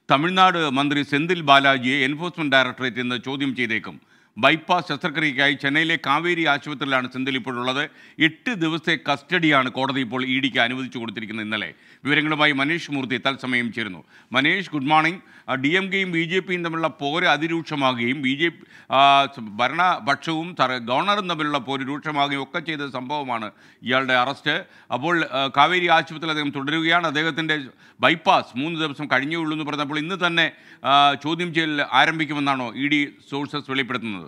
തമിഴ്നാട് മന്ത്രി Senthil ബാലാജിയെ enforcement directorate ഇന്ന് ചോദ്യം ചെയ്തേക്കും ബൈപ്പാസ് ശസ്ത്രക്രിയയ്ക്കായി ചെന്നൈയിലെ കാവേരി ആശുപത്രിയിലാണ് സെന്തിൽ ഇപ്പോഴുള്ളത് എട്ട് ദിവസത്തെ കസ്റ്റഡിയാണ് കോടതി ഇപ്പോൾ ഇ ഡിക്ക് അനുവദിച്ചു കൊടുത്തിരിക്കുന്നത് ഇന്നലെ വിവരങ്ങളുമായി മനീഷ് മൂർത്തി തത്സമയം ചേരുന്നു Manish good morning D M കെയും ബി ജെ പിയും തമ്മിലുള്ള പോര് അതിരൂക്ഷമാകുകയും ബി ജെ പി ഭരണപക്ഷവും തറ- ഗവർണറും തമ്മിലുള്ള പോര് രൂക്ഷമാകുകയും ഒക്കെ ചെയ്ത സംഭവമാണ് ഇയാളുടെ അറസ്റ്റ് അപ്പോൾ ആ, കാവേരി ആശുപത്രിയിൽ അദ്ദേഹം തുടരുകയാണ് അദ്ദേഹത്തിൻ്റെ ബൈപ്പാസ് മൂന്ന് ദിവസം കഴിഞ്ഞേ ഉള്ളൂ എന്ന് പറഞ്ഞപ്പോൾ ഇന്ന് തന്നെ ആ, ചോദ്യം ചെയ്യൽ ആരംഭിക്കുമെന്നാണോ ഇ ഡി സോഴ്സസ് വെളിപ്പെടുത്തുന്നത്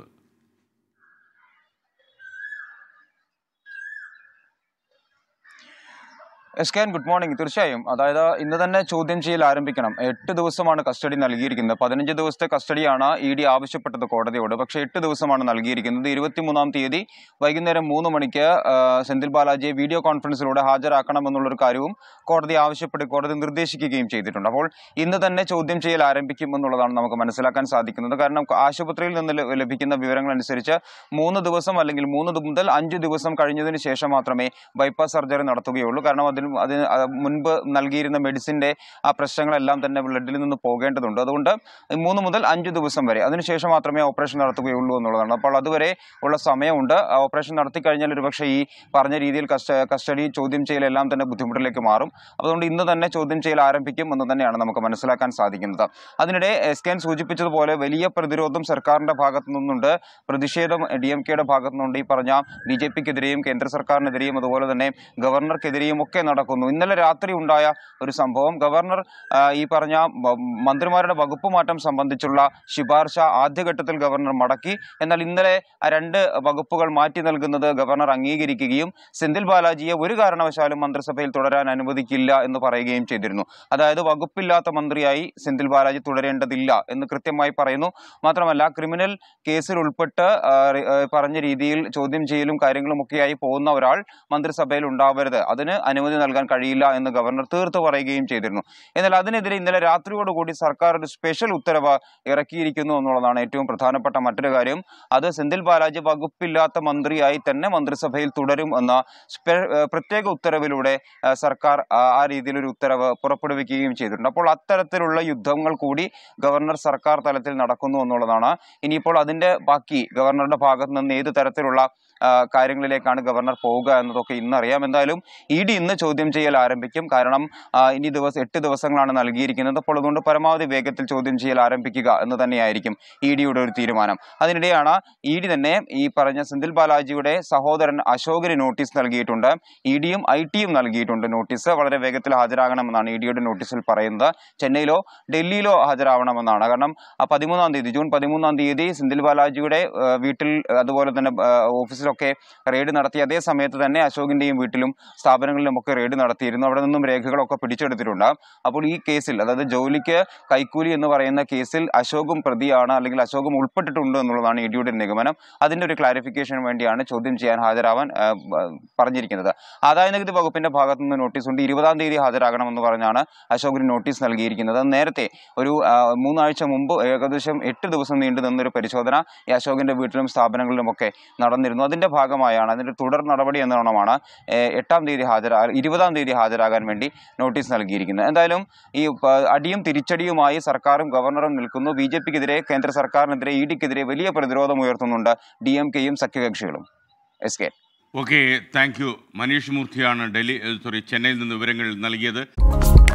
എസ് കെ ഗുഡ് മോർണിംഗ് തീർച്ചയായും അതായത് ഇന്ന് തന്നെ ചോദ്യം ചെയ്യൽ ആരംഭിക്കണം എട്ട് ദിവസമാണ് കസ്റ്റഡി നൽകിയിരിക്കുന്നത് പതിനഞ്ച് ദിവസത്തെ കസ്റ്റഡിയാണ് ഇ ഡി ആവശ്യപ്പെട്ടത് കോടതിയോട് പക്ഷേ എട്ട് ദിവസമാണ് നൽകിയിരിക്കുന്നത് ഇരുപത്തിമൂന്നാം തീയതി വൈകുന്നേരം മൂന്ന് മണിക്ക് ആ, സെന്തിൽ ബാലാജിയെ വീഡിയോ കോൺഫറൻസിലൂടെ ഹാജരാക്കണമെന്നുള്ളൊരു കാര്യവും കോടതി ആവശ്യപ്പെട്ട് കോടതി നിർദ്ദേശിക്കുകയും ചെയ്തിട്ടുണ്ട് അപ്പോൾ ഇന്ന് തന്നെ ചോദ്യം ചെയ്യൽ ആരംഭിക്കും എന്നുള്ളതാണ് നമുക്ക് മനസ്സിലാക്കാൻ സാധിക്കുന്നത് കാരണം ആശുപത്രിയിൽ നിന്ന് ല- ലഭിക്കുന്ന വിവരങ്ങൾ അനുസരിച്ച് മൂന്ന് ദിവസം അല്ലെങ്കിൽ മൂന്ന് ദി- മുതൽ അഞ്ച് ദിവസം കഴിഞ്ഞതിന് ശേഷം മാത്രമേ ബൈപ്പാസ് സർജറി നടത്തുകയുള്ളൂ കാരണം അതിന് അതിന് അത് മുൻപ് നൽകിയിരുന്ന മെഡിസിൻ്റെ ആ പ്രശ്നങ്ങളെല്ലാം തന്നെ ബ്ലഡിൽ നിന്ന് പോകേണ്ടതുണ്ട് അതുകൊണ്ട് മൂന്ന് മുതൽ അഞ്ച് ദിവസം വരെ അതിനുശേഷം മാത്രമേ ഓപ്പറേഷൻ നടത്തുകയുള്ളൂ എന്നുള്ളതാണ് അപ്പോൾ അതുവരെ ഉള്ള സമയമുണ്ട് ആ ഓപ്പറേഷൻ നടത്തി കഴിഞ്ഞാൽ ഒരുപക്ഷെ ഈ പറഞ്ഞ രീതിയിൽ കസ്റ്റ കസ്റ്റഡി ചോദ്യം ചെയ്യലെല്ലാം തന്നെ ബുദ്ധിമുട്ടിലേക്ക് മാറും അതുകൊണ്ട് ഇന്ന് തന്നെ ചോദ്യം ചെയ്യൽ ആരംഭിക്കും എന്ന് തന്നെയാണ് നമുക്ക് മനസ്സിലാക്കാൻ സാധിക്കുന്നത് അതിനിടെ എസ് കെ സൂചിപ്പിച്ചതുപോലെ വലിയ പ്രതിരോധം സർക്കാരിന്റെ ഭാഗത്തു നിന്നുണ്ട് പ്രതിഷേധം ഡി എം കെയുടെ ഭാഗത്തു നിന്നുണ്ട് ഈ പറഞ്ഞ ബി ജെ പിക്കെതിരെയും കേന്ദ്ര സർക്കാരിനെതിരെയും അതുപോലെ തന്നെ ഗവർണർക്കെതിരെയും ഒക്കെ നടക്കുന്നു ഇന്നലെ രാത്രി ഉണ്ടായ ഒരു സംഭവം ഗവർണർ ആ, ഈ പറഞ്ഞ മ- മന്ത്രിമാരുടെ വകുപ്പ് മാറ്റം സംബന്ധിച്ചുള്ള ശുപാർശ ആദ്യഘട്ടത്തിൽ ഗവർണർ മടക്കി എന്നാൽ ഇന്നലെ ആ രണ്ട് വകുപ്പുകൾ മാറ്റി നൽകുന്നത് ഗവർണർ അംഗീകരിക്കുകയും സെന്തിൽ ബാലാജിയെ ഒരു കാരണവശാലും മന്ത്രിസഭയിൽ തുടരാൻ അനുവദിക്കില്ല എന്ന് പറയുകയും ചെയ്തിരുന്നു അതായത് വകുപ്പില്ലാത്ത മന്ത്രിയായി സെന്തിൽ ബാലാജി തുടരേണ്ടതില്ല എന്ന് കൃത്യമായി പറയുന്നു മാത്രമല്ല ക്രിമിനൽ കേസിൽ ഉൾപ്പെട്ട് ആ, റി- ആ, പറഞ്ഞ രീതിയിൽ ചോദ്യം ചെയ്യലും കാര്യങ്ങളും ഒക്കെയായി പോകുന്ന ഒരാൾ മന്ത്രിസഭയിൽ ഉണ്ടാവരുത് അതിന് അനുമതി നൽകാൻ കഴിയില്ല എന്ന് ഗവർണർ തീർത്ത് പറയുകയും ചെയ്തിരുന്നു എന്നാൽ അതിനെതിരെ ഇന്നലെ രാത്രിയോടുകൂടി സർക്കാർ ഒരു സ്പെഷ്യൽ ഉത്തരവ് ഇറക്കിയിരിക്കുന്നു എന്നുള്ളതാണ് ഏറ്റവും പ്രധാനപ്പെട്ട മറ്റൊരു കാര്യം അത് സെന്തിൽ ബാലാജി വകുപ്പില്ലാത്ത മന്ത്രിയായി തന്നെ മന്ത്രിസഭയിൽ തുടരും എന്ന സ്പെ- ഏഹ് പ്രത്യേക ഉത്തരവിലൂടെ ഏഹ് സർക്കാർ ആ ആ രീതിയിലൊരു ഉത്തരവ് പുറപ്പെടുവിക്കുകയും ചെയ്തിട്ടുണ്ട് അപ്പോൾ അത്തരത്തിലുള്ള യുദ്ധങ്ങൾ കൂടി ഗവർണർ സർക്കാർ തലത്തിൽ നടക്കുന്നു എന്നുള്ളതാണ് ഇനിയിപ്പോൾ അതിന്റെ ബാക്കി ഗവർണറുടെ ഭാഗത്ത് നിന്ന് ഏത് തരത്തിലുള്ള ആ, കാര്യങ്ങളിലേക്കാണ് ഗവർണർ പോവുക എന്നതൊക്കെ ഇന്ന് അറിയാം എന്തായാലും ഇ ഡി ഇന്ന് ചോദ്യം ചെയ്യൽ ആരംഭിക്കും കാരണം ആ, ഇനി ദിവസം എട്ട് ദിവസങ്ങളാണ് നൽകിയിരിക്കുന്നത് അപ്പോൾ അതുകൊണ്ട് പരമാവധി വേഗത്തിൽ ചോദ്യം ചെയ്യൽ ആരംഭിക്കുക എന്ന് തന്നെയായിരിക്കും ഇ ഡിയുടെ ഒരു തീരുമാനം അതിനിടെയാണ് ഇ ഡി തന്നെ ഈ പറഞ്ഞ സെന്തിൽ ബാലാജിയുടെ സഹോദരൻ അശോകിന് നോട്ടീസ് നൽകിയിട്ടുണ്ട് ഇ ഡിയും ഐ ടിയും നൽകിയിട്ടുണ്ട് നോട്ടീസ് വളരെ വേഗത്തിൽ ഹാജരാകണമെന്നാണ് ഇ ഡിയുടെ നോട്ടീസിൽ പറയുന്നത് ചെന്നൈയിലോ ഡൽഹിയിലോ ഹാജരാവണമെന്നാണ് കാരണം ആ പതിമൂന്നാം തീയതി ജൂൺ പതിമൂന്നാം തീയതി സെന്തിൽ ബാലാജിയുടെ ആ, വീട്ടിൽ അതുപോലെ തന്നെ ആ, ഓഫീസിലൊക്കെ റെയ്ഡ് നടത്തി അതേ സമയത്ത് തന്നെ അശോകിന്റെയും വീട്ടിലും സ്ഥാപനങ്ങളിലും ഒക്കെ റെയ്ഡ് നടത്തിയിരുന്നു അവിടെ നിന്നും രേഖകളൊക്കെ പിടിച്ചെടുത്തിട്ടുണ്ട് അപ്പോൾ ഈ കേസിൽ അതായത് ജോലിക്ക് കൈക്കൂലി എന്ന് പറയുന്ന കേസിൽ അശോകും പ്രതിയാണ് അല്ലെങ്കിൽ അശോകും ഉൾപ്പെട്ടിട്ടുണ്ട് എന്നുള്ളതാണ് ഇ ഡിയുടെ നിഗമനം അതിന്റെ ഒരു ക്ലാരിഫിക്കേഷന് വേണ്ടിയാണ് ചോദ്യം ചെയ്യാൻ ഹാജരാവാൻ ആ, ബ- പറഞ്ഞിരിക്കുന്നത് ആദായ നികുതി വകുപ്പിന്റെ ഭാഗത്തു നിന്ന് നോട്ടീസ് ഉണ്ട് ഇരുപതാം തീയതി ഹാജരാകണമെന്ന് പറഞ്ഞാണ് അശോകിന് നോട്ടീസ് നൽകിയിരിക്കുന്നത് അത് നേരത്തെ ഒരു ആ, മൂന്നാഴ്ച മുമ്പ് ഏകദേശം എട്ട് ദിവസം നീണ്ടു നിന്നൊരു പരിശോധന ഈ അശോകിന്റെ വീട്ടിലും സ്ഥാപനങ്ങളിലുമൊക്കെ നടന്നിരുന്നു അതിന്റെ ഭാഗമായാണ് അതിന്റെ തുടർ നടപടി എന്നോണമാണ് ഏഹ്, എട്ടാം തീയതി ഹാജരാ ഇരുപതാം തീയതി ഹാജരാകാൻ വേണ്ടി നോട്ടീസ് നൽകിയിരിക്കുന്നത് എന്തായാലും ഈ പ- അടിയും തിരിച്ചടിയുമായി സർക്കാരും ഗവർണറും നിൽക്കുന്നു ബി ജെ പിക്കെതിരെ കേന്ദ്ര സർക്കാരിനെതിരെ ഇ ഡിക്കെതിരെ വലിയ പ്രതിരോധം ഉയർത്തുന്നുണ്ട് ഡി എം കെയും സഖ്യകക്ഷികളും S K okay thank you Manish മൂർത്തിയാണ് ഡൽഹി സോറി ചെന്നൈയിൽ നിന്ന് വിവരങ്ങൾ നൽകിയത്